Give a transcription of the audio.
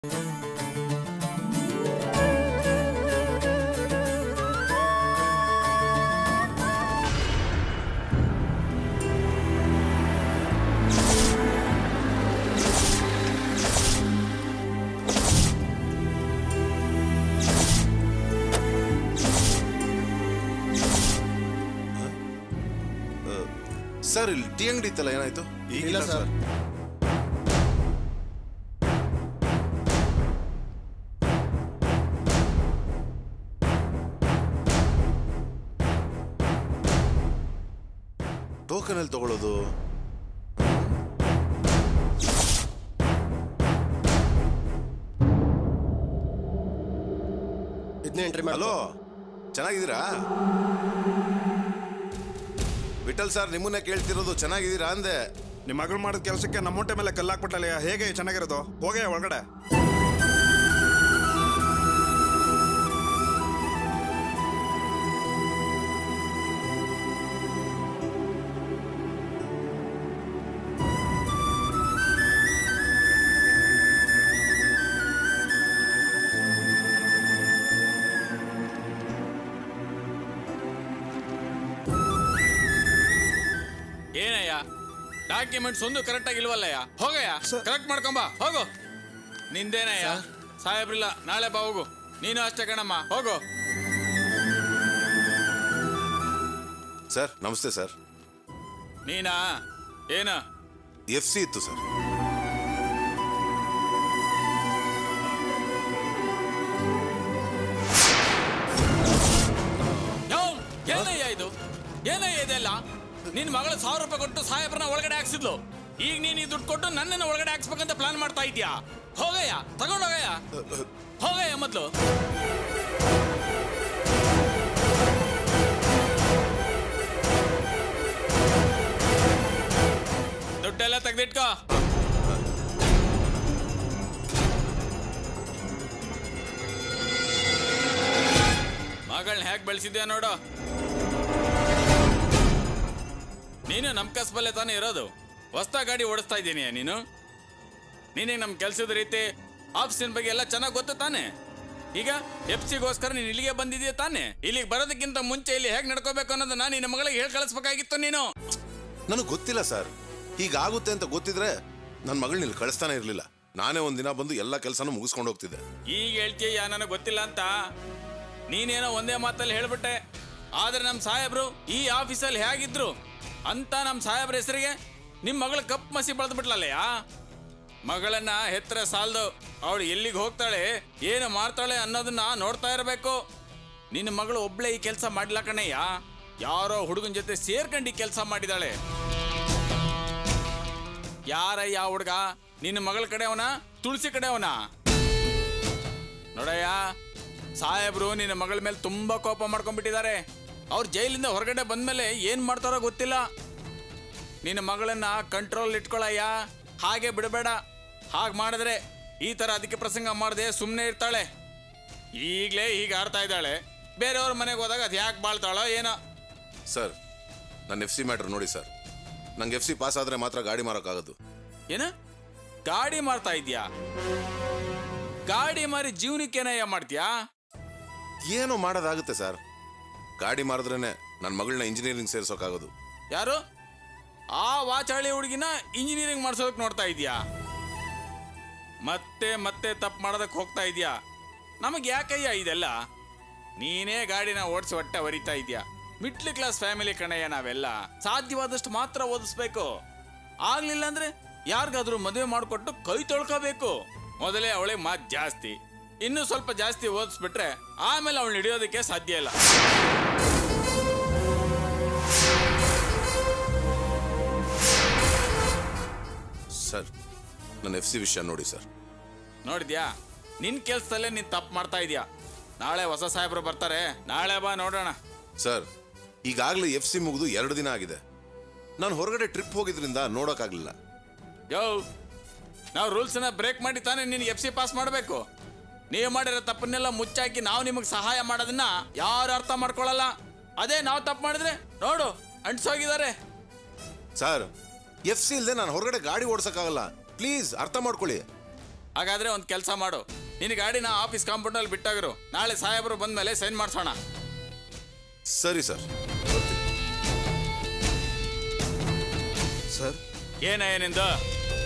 sir ಇಲ್ಲಿ tea ಅಂಗಡಿ ಇತ್ತಲ್ಲ ಏನಾಯ್ತು ಇಲ್ಲ ಸರ್ ಟೋಕನ್ ಅಲ್ಲಿ ತಗೊಳ್ಳೋದು ಇದನ್ನೇ ಎಂಟ್ರಿ ಮಾಡಿ ಹಲೋ ಚೆನ್ನಾಗಿದ್ದೀರಾ ವಿಠಲ್ ಸರ್ ನಿಮ್ಮನ್ನೇ ಕೇಳ್ತಿರೋದು ಚೆನ್ನಾಗಿದ್ದೀರಾ ಅಂದೆ ನಿಮ್ಮ ಮಗಳು ಮಾಡಿದ ಕೆಲಸಕ್ಕೆ ನಮ್ಮ ಹೊಟ್ಟೆ ಮೇಲೆ ಕಲ್ಲಾಕ್ಬಿಟ್ಟಲ್ಲ ಹೇಗೆ ಚೆನ್ನಾಗಿರೋದು ಹೋಗೇ ಒಳಗಡೆ ಏನಯ್ಯ ಡಾಕ್ಯುಮೆಂಟ್ಸ್ ಒಂದು ಕರೆಕ್ಟ್ ಆಗಿ ಇಲ್ವಲ್ಲಯ್ಯ ಹೋಗಯ್ಯ ಕರೆಕ್ಟ್ ಮಾಡ್ಕೊಂಬ ಹೋಗು ನಿಂದೇನಯ್ಯ ಸಾಹೇಬ್ರಿಲ್ಲ ನಾಳೆ ಬಾ ಹೋಗು ನೀನು ಅಷ್ಟೇ ಕಣಮ್ಮ ಹೋಗು ಸರ್ ನಮಸ್ತೆ ಸರ್ ನೀನಾ ಏನ ಎಫ್ ಸಿ ಇತ್ತು ಸರ್ ಯೋ, ಏನಯ್ಯ ಇದು ಏನಯ್ಯ ಇದೆಲ್ಲ ನಿನ್ ಮಗಳು ಸಾವಿರ ರೂಪಾಯಿ ಕೊಟ್ಟು ಸಾಹೇಬ್ರನ್ನ ಒಳಗಡೆ ಹಾಕ್ಸಿದ್ಲು ಈಗ ನೀನ್ ಈ ದುಡ್ಡು ಕೊಟ್ಟು ನನ್ನನ್ನು ಒಳಗಡೆ ಹಾಕ್ಸ್ಬೇಕಂತ ಪ್ಲಾನ್ ಮಾಡ್ತಾ ಇದ್ಯಾ ಹೋಗಯ್ಯ ತಗೊಂಡೋಗಯ್ಯ ಹೋಗಯ್ಯ ಮೊದ್ಲು ದುಡ್ಡೆಲ್ಲ ತೆಗ್ದಿಟ್ಕೋ ಮಗಳನ್ನ ಹೇಗೆ ಬೆಳೆಸಿದ್ಯಾ ನೋಡು ನೀನು ನಮ್ಮ ಕಸ್ಬಲ್ಲೇ ತಾನೇ ಇರೋದು ಹೊಸ್ತಾ ಗಾಡಿ ಓಡಿಸ್ತಾ ಇದ್ದೀನಿ ನೀನು ನೀನೇ ನಮ್ಮ ಕೆಲಸದ ರೀತಿ ಆಫೀಸಿನ ಬಗ್ಗೆ ಎಲ್ಲ ಚೆನ್ನಾಗಿ ಗೊತ್ತು ತಾನೆ ಈಗ ಎಫ್ ಸಿಗೋಸ್ಕರ ನೀನು ಇಲ್ಲಿಗೆ ಬಂದಿದೀಯ ತಾನೆ ಇಲ್ಲಿಗೆ ಬರೋದಕ್ಕಿಂತ ಮುಂಚೆ ಇಲ್ಲಿ ಹೇಗೆ ನಡ್ಕೋಬೇಕು ಅನ್ನೋದನ್ನ ನಿನ್ನ ಮಗಳಿಗೆ ಹೇಳಿ ಕಳಿಸ್ಬೇಕಾಗಿತ್ತು ನೀನು ನನಗೆ ಗೊತ್ತಿಲ್ಲ ಸರ್ ಹೀಗಾಗುತ್ತೆ ಅಂತ ಗೊತ್ತಿದ್ರೆ ನನ್ನ ಮಗಳನ್ನ ಇಲ್ಲಿ ಕಳಿಸ್ತಾನೆ ಇರಲಿಲ್ಲ ನಾನೇ ಒಂದಿನ ಬಂದು ಎಲ್ಲ ಕೆಲಸನೂ ಮುಗಿಸ್ಕೊಂಡು ಹೋಗ್ತಿದ್ದೆ ಈಗ ಹೇಳ್ತೀಯ ನನಗೆ ಗೊತ್ತಿಲ್ಲ ಅಂತ ನೀನೇನೋ ಒಂದೇ ಮಾತಲ್ಲಿ ಹೇಳ್ಬಿಟ್ಟೆ ಆದ್ರೆ ನಮ್ಮ ಸಾಹೇಬ್ರು ಈ ಆಫೀಸಲ್ಲಿ ಹೇಗಿದ್ರು ಅಂತ ನಮ್ಮ ಸಾಹೇಬ್ರ ಹೆಸರಿಗೆ ನಿಮ್ಮ ಮಗಳು ಕಪ್ ಮಸಿ ಬೆಳೆದ್ಬಿಟ್ಲಲ್ಲಯ್ಯ ಮಗಳನ್ನ ಹೆತ್ರ ಸಾಲದು ಅವಳು ಎಲ್ಲಿಗೆ ಹೋಗ್ತಾಳೆ ಏನು ಮಾಡ್ತಾಳೆ ಅನ್ನೋದನ್ನ ನೋಡ್ತಾ ಇರಬೇಕು ನಿನ್ನ ಮಗಳು ಒಬ್ಳೆ ಈ ಕೆಲಸ ಮಾಡಿಲ್ಲ ಕಣಯ್ಯ ಯಾರೋ ಹುಡುಗನ ಜೊತೆ ಸೇರ್ಕೊಂಡು ಈ ಕೆಲಸ ಮಾಡಿದಾಳೆ ಯಾರಯ್ಯ ಹುಡುಗ ನಿನ್ನ ಮಗಳ ಕಡೆ ಅವನ ತುಳಸಿ ಕಡೆ ಅವನ ನೋಡಯ್ಯ ಸಾಹೇಬ್ರು ನಿನ್ನ ಮಗಳ ಮೇಲೆ ತುಂಬಾ ಕೋಪ ಮಾಡ್ಕೊಂಡ್ಬಿಟ್ಟಿದ್ದಾರೆ ಅವ್ರು ಜೈಲಿಂದ ಹೊರಗಡೆ ಬಂದ್ಮೇಲೆ ಏನ್ ಮಾಡ್ತಾರೋ ಗೊತ್ತಿಲ್ಲ ನಿನ್ನ ಮಗಳನ್ನ ಕಂಟ್ರೋಲ್ ಇಟ್ಕೊಳಯ್ಯ ಹಾಗೆ ಬಿಡಬೇಡ ಹಾಗೆ ಮಾಡಿದ್ರೆ ಈ ತರ ಅದಕ್ಕೆ ಪ್ರಸಂಗ ಮಾಡದೆ ಸುಮ್ಮನೆ ಇರ್ತಾಳೆ ಈಗಲೇ ಹೀಗೆ ಆಡ್ತಾ ಇದ್ದಾಳೆ ಬೇರೆಯವ್ರ ಮನೆಗೆ ಹೋದಾಗ ಅದು ಯಾಕೆ ಬಾಳ್ತಾಳೋ ಏನೋ ಸರ್ ನನ್ನ ಎಫ್ ಸಿ ಮ್ಯಾಟ್ರ್ ನೋಡಿ ಸರ್ ನಂಗೆ ಎಫ್ ಸಿ ಪಾಸ್ ಆದರೆ ಮಾತ್ರ ಗಾಡಿ ಮಾರೋಕ್ಕಾಗೋದು ಏನ ಗಾಡಿ ಮಾರ್ತಾ ಇದ್ಯಾ ಗಾಡಿ ಮಾರಿ ಜೀವನಕ್ಕೇನಯ್ಯ ಮಾಡ್ತೀಯಾ ಏನೋ ಮಾಡೋದಾಗುತ್ತೆ ಸರ್ ಗಾಡಿ ಮಾರಿದ್ರೇನೆ ನನ್ನ ಮಗಳನ್ನ ಇಂಜಿನಿಯರಿಂಗ್ ಸೇರ್ಸೋಕ್ಕಾಗೋದು ಯಾರು ಆ ವಾಚಾಳಿ ಹುಡುಗಿನ ಇಂಜಿನಿಯರಿಂಗ್ ಮಾಡ್ಸೋದಕ್ಕೆ ನೋಡ್ತಾ ಇದೀಯಾ ಮತ್ತೆ ಮತ್ತೆ ತಪ್ಪು ಮಾಡೋದಕ್ಕೆ ಹೋಗ್ತಾ ಇದೀಯಾ ನಮಗೆ ಯಾಕಯ್ಯ ಇದೆಲ್ಲ ನೀನೇ ಗಾಡಿನ ಓಡಿಸಿ ಹೊಟ್ಟೆ ಹೊರಿತಾ ಇದೀಯಾ ಮಿಡ್ಲ್ ಕ್ಲಾಸ್ ಫ್ಯಾಮಿಲಿ ಕಣಯ್ಯ ನಾವೆಲ್ಲ ಸಾಧ್ಯವಾದಷ್ಟು ಮಾತ್ರ ಓದಿಸ್ಬೇಕು ಆಗ್ಲಿಲ್ಲ ಅಂದ್ರೆ ಯಾರಿಗಾದ್ರೂ ಮದುವೆ ಮಾಡಿಕೊಟ್ಟು ಕೈ ತೊಳ್ಕೋಬೇಕು ಮೊದಲೇ ಅವಳಿಗೆ ಮಾತು ಜಾಸ್ತಿ ಇನ್ನೂ ಸ್ವಲ್ಪ ಜಾಸ್ತಿ ಓದಿಸ್ಬಿಟ್ರೆ ಆಮೇಲೆ ಅವಳು ಹಿಡಿಯೋದಕ್ಕೆ ಸಾಧ್ಯ ಇಲ್ಲ ಸರ್ ನನ್ನ ಎಫ್ ಸಿ ವಿಷಯ ನೋಡಿ ಸರ್ ನೋಡಿದ್ಯಾ ನಿನ್ ಕೆಲ್ಸದಲ್ಲೇ ನೀನ್ ತಪ್ಪು ಮಾಡ್ತಾ ಇದೀಯಾ ನಾಳೆ ಹೊಸ ಸಾಹೇಬ್ರು ಬರ್ತಾರೆ ನಾಳೆ ಬಾ ನೋಡೋಣ ಸರ್ ಈಗಾಗಲೇ ಎಫ್ ಸಿ ಮುಗಿದು ಎರಡು ದಿನ ಆಗಿದೆ ನಾನು ಹೊರಗಡೆ ಟ್ರಿಪ್ ಹೋಗಿದ್ರಿಂದ ನೋಡೋಕ್ಕಾಗಲಿಲ್ಲ ಯೋ ನಾವು ರೂಲ್ಸನ್ನ ಬ್ರೇಕ್ ಮಾಡಿ ತಾನೇ ನಿನ್ಗೆ ಎಫ್ ಸಿ ಪಾಸ್ ಮಾಡಬೇಕು ನೀವು ಮಾಡಿರೋ ತಪ್ಪನ್ನೆಲ್ಲ ಮುಚ್ಚಾಕಿ ನಾವು ನಿಮಗೆ ಸಹಾಯ ಮಾಡೋದನ್ನ ಯಾರು ಅರ್ಥ ಮಾಡ್ಕೊಳ್ಳಲ್ಲ ಅದೇ ನಾವು ತಪ್ಪು ಮಾಡಿದ್ರೆ ನೋಡು ಅಂಟ್ಸೋಗಿದ್ದಾರೆ ಸರ್ ಎಫ್ ಸಿ ಇಲ್ಲದೆ ನಾನು ಹೊರಗಡೆ ಗಾಡಿ ಓಡ್ಸೋಕ್ಕಾಗಲ್ಲ ಪ್ಲೀಸ್ ಅರ್ಥ ಮಾಡ್ಕೊಳ್ಳಿ ಹಾಗಾದ್ರೆ ಒಂದು ಕೆಲಸ ಮಾಡು ನಿನ್ನ ಗಾಡಿನ ಆಫೀಸ್ ಕಾಂಪೌಂಡಲ್ಲಿ ಬಿಟ್ಟಾಗರು ನಾಳೆ ಸಾಹೇಬರು ಬಂದ್ಮೇಲೆ ಸೈನ್ ಮಾಡಿಸೋಣ ಸರಿ ಸರ್ ಸರ್ ಏನ ಏನಿಂದ